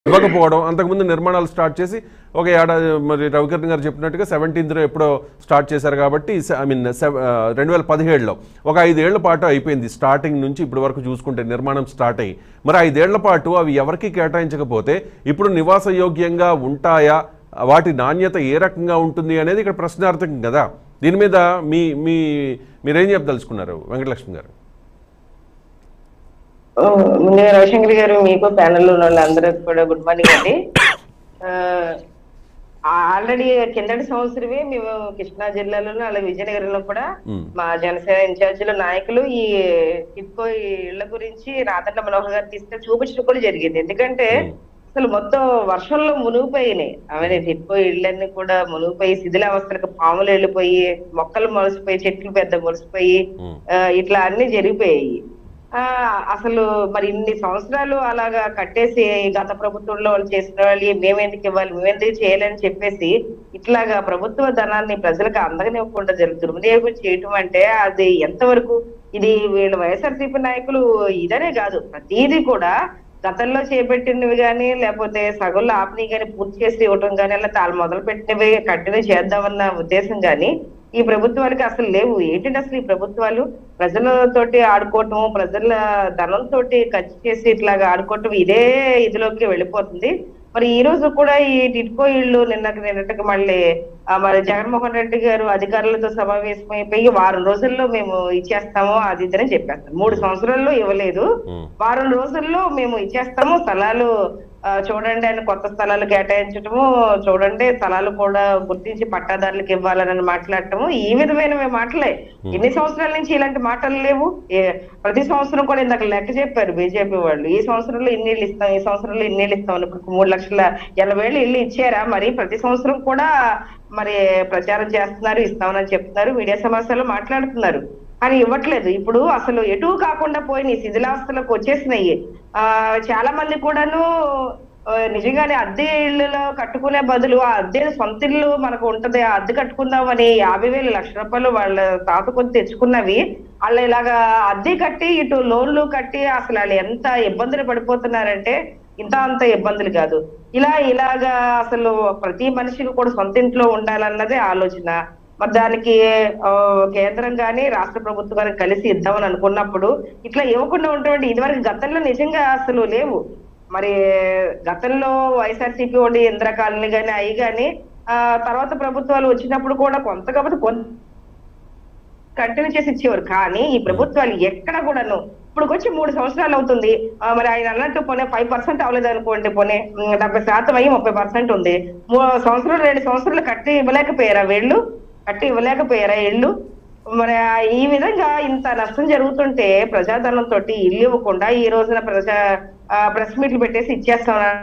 ఇవ్వకపోవడం అంతకుముందు నిర్మాణాలు స్టార్ట్ చేసి ఒక ఏడాది మరి రవికిరణ్ గారు చెప్పినట్టుగా సెవెంటీన్త్ ఎప్పుడో స్టార్ట్ చేశారు కాబట్టి ఐ మీన్ రెండు వేల పదిహేడులో ఒక ఐదేళ్ల పాటు అయిపోయింది స్టార్టింగ్ నుంచి ఇప్పటి వరకు చూసుకుంటే నిర్మాణం స్టార్ట్ అయ్యి మరి ఐదేళ్ల పాటు అవి ఎవరికి కేటాయించకపోతే ఇప్పుడు నివాసయోగ్యంగా ఉంటాయా వాటి నాణ్యత ఏ రకంగా ఉంటుంది అనేది ఇక్కడ ప్రశ్నార్థకం కదా దీని మీద మీ మీ మీరేం చెప్పదలుచుకున్నారు వెంకటలక్ష్మి గారు ఆ, ముందుగా రవిశంకర్ గారు మీకు ప్యానెల్లో ఉన్న వాళ్ళందరికీ కూడా గుడ్ మార్నింగ్ అండి ఆల్రెడీ కిందటి సంవత్సరమే మేము కృష్ణా జిల్లాలోను అలాగే విజయనగరంలో కూడా మ్మ్. మా జనసేన ఇన్ఛార్జీల నాయకులు ఈ టిప్కో ఇళ్ల గురించి రాతండ్ల మనోహర్ గారు తీసుకెళ్ళి చూపించడం కూడా జరిగింది ఎందుకంటే అసలు మొత్తం వర్షంలో మునిగిపోయినాయి అవన్నీ టిప్కో ఇళ్ళన్నీ కూడా మునిగిపోయి శిథిలావస్థలకు పాములు వెళ్ళిపోయి మొక్కలు మొలిసిపోయి చెట్లు పెద్ద మొలిసిపోయి మ్మ్. ఆ, ఇట్లా అన్ని జరిగిపోయాయి ఆ అసలు మరి ఇన్ని సంవత్సరాలు అలాగా కట్టేసి గత ప్రభుత్వంలో వాళ్ళు చేసిన వాళ్ళు మేమెందుకు ఇవ్వాలి మేమెందుకు చేయాలని చెప్పేసి ఇట్లాగా ప్రభుత్వ ధనాన్ని ప్రజలకు అందగనివ్వకుండా జరుగు దుర్వినియోగం చేయటం అంటే అది ఎంతవరకు ఇది వీళ్ళ వైఎస్ఆర్సీపీ నాయకులు ఇదనే కాదు ప్రతిదీ కూడా గతంలో చేపట్టినవి కానీ లేకపోతే సగంలో ఆపని కానీ పూర్తి చేసి ఇవ్వటం కానీ అలా తాను మొదలు పెట్టినవి కంటిన్యూ చేద్దామన్న ఉద్దేశం కానీ ఈ ప్రభుత్వానికి అసలు లేవు ఏంటంటే అసలు ఈ ప్రభుత్వాలు ప్రజలతోటి ఆడుకోవటం ప్రజల ధనంతో ఖర్చు చేసి ఇట్లాగా ఆడుకోవటం ఇదే ఇదిలోకి వెళ్ళిపోతుంది మరి ఈ రోజు కూడా ఈ టిట్కో ఇళ్ళు నిన్నకి నిన్నటికి మళ్ళీ ఆ, మరి జగన్మోహన్ రెడ్డి గారు అధికారులతో సమావేశమైపోయి వారం రోజుల్లో మేము ఇచ్చేస్తాము అది ఇదని చెప్పేస్తాం మూడు సంవత్సరాల్లో ఇవ్వలేదు మ్మ్. వారం రోజుల్లో మేము ఇచ్చేస్తాము స్థలాలు ఆ, చూడండి అని కొత్త స్థలాలు కేటాయించటము చూడండి స్థలాలు కూడా గుర్తించి పట్టాదారులకు ఇవ్వాలని మాట్లాడటము ఈ విధమైన మాటలే ఎన్ని సంవత్సరాల నుంచి ఇలాంటి మాటలు లేవు ఏ- ప్రతి సంవత్సరం కూడా ఇందాక లెక్క చెప్పారు బీజేపీ వాళ్ళు ఈ సంవత్సరంలో ఇన్నేళ్ళు ఇస్తాం ఈ సంవత్సరంలో ఇన్నేళ్ళు ఇస్తాం అని ఇప్పుడు మూడు లక్షల ఎనభై వేలు ఇల్లు ఇచ్చారా మరి ప్రతి సంవత్సరం కూడా మరి ప్రచారం చేస్తున్నారు ఇస్తామని చెప్తున్నారు మీడియా సమావేశాల్లో మాట్లాడుతున్నారు కానీ ఇవ్వట్లేదు ఇప్పుడు అసలు ఎటు కాకుండా పోయి శిథిలావస్థలకు వచ్చేసినాయి ఆ చాలా మంది కూడాను ఆ, నిజంగానే అద్దె ఇళ్ళలో కట్టుకునే బదులు ఆ అద్దె సొంత ఇల్లు మనకు ఉంటది ఆ అద్దె కట్టుకుందామని యాభై వేలు లక్ష రూపాయలు వాళ్ళ తాత కొని తెచ్చుకున్నవి వాళ్ళు ఇలాగా అద్దె కట్టి ఇటు లోన్లు కట్టి అసలు వాళ్ళు ఎంత ఇబ్బందులు పడిపోతున్నారంటే ఇంత అంత ఇబ్బందులు కాదు ఇలా ఇలాగా అసలు ప్రతి మనిషికి కూడా సొంత ఇంట్లో ఉండాలన్నదే ఆలోచన మరి దానికి ఆ, కేంద్రం గాని రాష్ట్ర ప్రభుత్వం గాని కలిసి ఇద్దామని అనుకున్నప్పుడు ఇట్లా ఇవ్వకుండా ఉన్నటువంటి ఇదివరకు గతంలో నిజంగా అసలు లేవు మరి గతంలో వైఎస్ఆర్సీపీ ఉండి ఇందిరా కాలనీ గాని అవి గాని ఆ తర్వాత ప్రభుత్వాలు వచ్చినప్పుడు కూడా కొంత కాకపోతే కొంత కంటిన్యూ చేసి ఇచ్చేవారు కానీ ఈ ప్రభుత్వాలు ఎక్కడ కూడాను ఇప్పుడు వచ్చి మూడు సంవత్సరాలు అవుతుంది ఆ, మరి ఆయన అన్నట్టు పోనీ ఫైవ్ పర్సెంట్ అవ్వలేదు అనుకోండి పోనీ ఉమ్, డెబ్బై శాతం అయ్యి ముప్పై పర్సెంట్ ఉంది మూడు సంవత్సరాలు రెండు సంవత్సరాలు కట్టి ఇవ్వలేకపోయారా వీళ్ళు కట్టి ఇవ్వలేకపోయారా ఇళ్ళు మరి ఆ ఈ విధంగా ఇంత నష్టం జరుగుతుంటే ప్రజాధనంతో ఇల్లు ఇవ్వకుండా ఈ రోజున ప్రజా ప్రెస్ మీట్లు పెట్టేసి ఇచ్చేస్తామన్నారు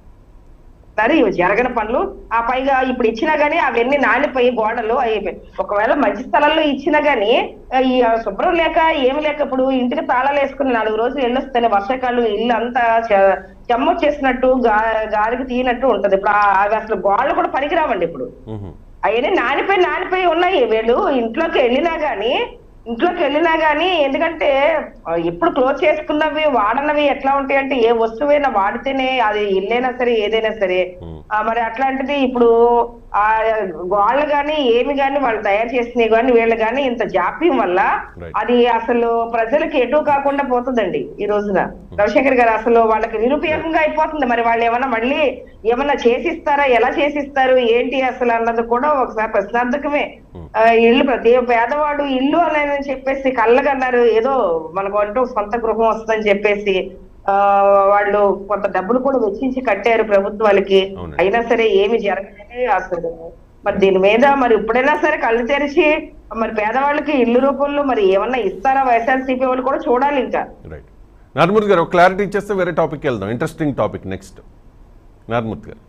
సరే ఇవి జరగని పనులు ఆ పైగా ఇప్పుడు ఇచ్చినా గానీ అవన్నీ నానిపోయి గోడలు అవి ఒకవేళ మంచి స్థలంలో ఇచ్చినా గానీ ఆ, ఈ శుభ్రం లేక ఏమి లేక ఇప్పుడు ఇంటికి తాళాలు వేసుకుని నాలుగు రోజులు వెళ్ళొస్తేనే వర్షాకాలం ఇల్లు అంతా చె- చెమ్మ వచ్చేసినట్టు గా- గాలికి తీయనట్టు ఉంటది ఇప్పుడు ఆ- అవి అసలు గోడలు కూడా పనికిరావండి ఇప్పుడు మ్మ్. అవన్నీ నానిపోయి నానిపోయి ఉన్నాయి వీళ్ళు ఇంట్లోకి వెళ్ళినా గానీ ఇంట్లోకి వెళ్ళినా గానీ ఎందుకంటే ఆ, ఎప్పుడు క్లోజ్ చేసుకున్నవి వాడనవి ఎట్లా ఉంటాయి అంటే ఏ వస్తువైనా వాడితేనే అది ఇల్లైనా సరే ఏదైనా సరే మ్మ్. ఆ, మరి అట్లాంటిది ఇప్పుడు ఆ వాళ్ళు గాని ఏమి గాని వాళ్ళు తయారు చేసినవి గాని వీళ్ళు గాని ఇంత జాప్యం వల్ల Right. అది అసలు ప్రజలకి ఎటు కాకుండా పోతుందండి ఈ రోజున రవిశంకర్ గారు అసలు వాళ్ళకి నిరుపయోగంగా అయిపోతుంది మరి వాళ్ళు ఏమన్నా మళ్ళీ ఏమన్నా చేసిస్తారా ఎలా చేసిస్తారు ఏంటి అసలు అన్నది కూడా ఒకసారి ప్రశ్నార్థకమే ఆ, ఇల్లు ప్రతి పేదవాడు ఇల్లు అని చెప్పేసి కళ్ళకన్నారు ఏదో మనకు అంటూ సొంత గృహం వస్తుందని చెప్పేసి ఆ వాళ్ళు కొంత డబ్బులు కూడా వెచ్చించి కట్టారు ప్రభుత్వాలకి అవునండి. అయినా సరే ఏమి జరగలేదు అసలు మరి దీని మీద మరి ఇప్పుడైనా సరే కళ్ళు తెరిచి మరి పేదవాళ్ళకి ఇల్లు రూపంలో మరి ఏమన్నా ఇస్తారా వైఎస్ఆర్సీపీ వాళ్ళు కూడా చూడాలి ఇంకా రైట్ నారమూర్తి గారు ఒక క్లారిటీ ఇచ్చేస్తే వేరే టాపిక్కి వెళ్దాం ఇంట్రెస్టింగ్ టాపిక్ నెక్స్ట్ నారమూర్తి గారు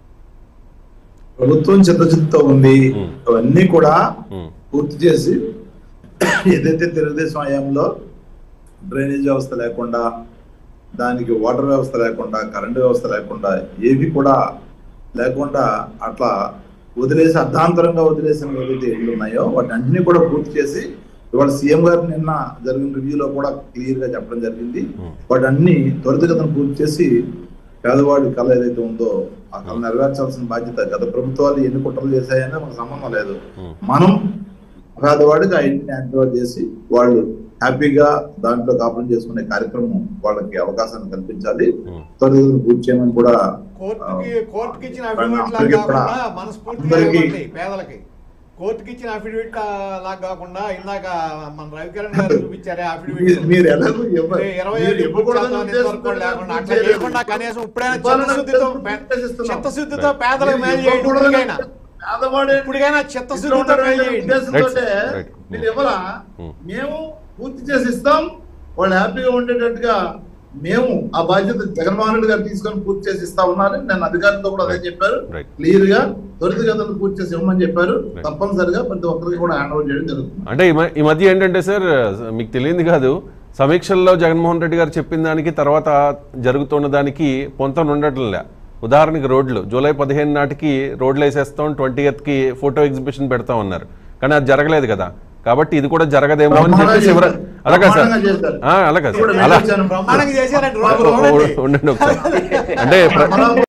ప్రభుత్వం చిత్తచిత్తో ఉంది అవన్నీ కూడా మ్మ్. పూర్తి చేసి ఏదైతే తెలుగుదేశం హయాంలో డ్రైనేజ్ వ్యవస్థ లేకుండా దానికి వాటర్ వ్యవస్థ లేకుండా కరెంటు వ్యవస్థ లేకుండా ఏవి కూడా లేకుండా అట్లా వదిలేసి అర్ధాంతరంగా వదిలేసిన ఏవైతే ఇళ్ళు ఉన్నాయో వాటి అన్ని కూడా పూర్తి చేసి ఇవాళ సీఎం గారు నిన్న జరిగిన రివ్యూలో కూడా క్లియర్ గా చెప్పడం జరిగింది Hmm. వాటి అన్ని త్వరితగతిన పూర్తి చేసి పేదవాడి కళ ఏదైతే ఉందో ఆ కళ నెరవేర్చాల్సిన బాధ్యత గత ప్రభుత్వాలు ఎన్ని కుట్రలు చేశాయనే మనకు సంబంధం లేదు ఉమ్. మనం పేదవాడికి ఆ ఇంటిని యాక్టివేట్ చేసి వాళ్ళు హ్యాపీగా దాంట్లో కాపురం చేసుకునే కార్యక్రమం వాళ్ళకి అవకాశాన్ని కల్పించాలి ఉమ్. త్వరితగతిన పూర్తి చేయమని కూడా కోర్టుకి కోర్టుకి ఇచ్చిన ఆ, అఫిడవిట్ లాగా అందరికీ కూడా కాకుండా మనస్ఫూర్తిగా అందరికీ ఇవ్వండి పేదలకి కోర్టుకి ఇచ్చిన అఫిడవిట్ లాగా కాకుండా ఇందాక మన రవికిరణ్ గారు చూపించారే మీరు- అఫిడవిట్ మీరు ఎలాగో ఇవ్వ- ఇరవై మీరు ఏళ్ళు ఇవ్వకూడదని ఇవ్వకూడదని ఉద్దేశంతో కూడా లేకుండా అట్లా చేయలేదు. చేయకుండా కనీసం ఇప్పుడైనా ఇవ్వాలని చిత్తశుద్ధితో ఉద్దేశంతో పే- చేస్తున్నాం. చిత్తశుద్ధితో పేదలకు మేలు మీరు చేయండి ఇవ్వకూడదని ఇప్పటికైనా పేదవాడే ఇప్పటికైనా ఇంట్లో చిత్తశుద్ధితో ఉంటాడనే మేలు చేయండి ఉద్దేశంతోటే Right, right. మీరు ఇవ్వరా Hmm. మేము పూర్తి చేసి ఇస్తాం వాళ్ళు హ్యాపీగా ఉండేటట్టుగా మేము ఆ బాధ్యత జగన్మోహన్ రెడ్డి గారు తీసుకొని పూర్తి చేసి ఇస్తా ఉన్నారు నేను అధికారులతో కూడా అదే Right. చెప్పారు Right. క్లియర్ గా త్వరితగతిన పూర్తి చేసి ఇవ్వమని చెప్పారు Right. తప్పనిసరిగా ప్రతి ఒక్కరికి కూడా హ్యాండ్ ఓవర్ చేయడం జరుగుతుంది అంటే ఈ మ- ఈ మధ్య ఏంటంటే సార్ మీకు తెలియంది కాదు సమీక్షల్లో జగన్మోహన్ రెడ్డి గారు చెప్పిన దానికి తర్వాత జరుగుతున్న దానికి పొంతన ఉండటంలే ఉదాహరణకి రోడ్లు జూలై పదిహేను నాటికి రోడ్లు వేసేస్తాం ట్వంటీ కి ఫోటో ఎగ్జిబిషన్ పెడతాం అన్నారు కానీ అది జరగలేదు కదా కాబట్టి ఇది కూడా జరగదేమో అని చెప్పి శివరా అలాగా సార్ బ్రహ్మాండంగా చేశారు. ఆ, అలాగా ఇప్పుడు సార్ నేను అలా వచ్చాను. బ్రహ్మాండంగా చేశారండి ఓ- రోడ్లు ఓ- చూడండి. ఉండండి ఒకసారి అంటే ప్ర- మనం